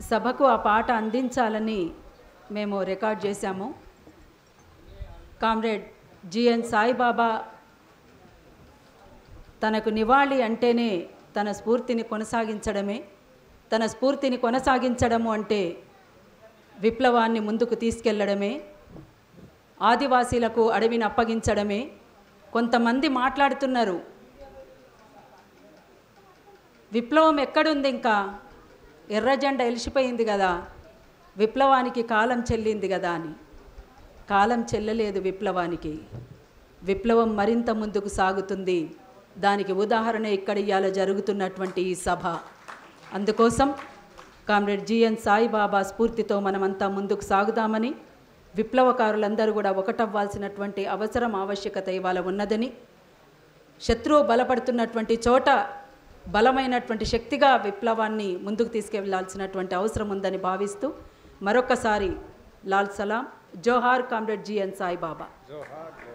సభకు ఆ పాట అందించాలని మేము రికార్డ్ చేశాము కామ్రేడ్ జిఎన్ సాయిబాబా తనకు నివాళి అంటేనే తన స్ఫూర్తిని కొనసాగించడమే తన స్ఫూర్తిని కొనసాగించడము అంటే విప్లవాన్ని ముందుకు తీసుకెళ్లడమే ఆదివాసీలకు అడవిని అప్పగించడమే కొంతమంది మాట్లాడుతున్నారు విప్లవం ఎక్కడుంది ఇంకా ఎర్ర జెండా ఎలిసిపోయింది కదా విప్లవానికి కాలం చెల్లింది కదా అని కాలం చెల్లలేదు విప్లవానికి విప్లవం మరింత ముందుకు సాగుతుంది దానికి ఉదాహరణ ఇక్కడ ఇవాళ జరుగుతున్నటువంటి ఈ సభ అందుకోసం కామ్రేడ్ జిఎన్ సాయిబాబా స్ఫూర్తితో మనమంతా ముందుకు సాగుదామని విప్లవకారులందరూ కూడా ఒకటవ్వాల్సినటువంటి అవసరం ఆవశ్యకత ఇవాళ ఉన్నదని శత్రువు బలపడుతున్నటువంటి చోట బలమైనటువంటి శక్తిగా విప్లవాన్ని ముందుకు తీసుకెళ్లాల్సినటువంటి అవసరం ఉందని భావిస్తూ మరొకసారి లాల్ సలాం జోహార్ కామ్రేడ్ జిఎన్ సాయిబాబా జోహార్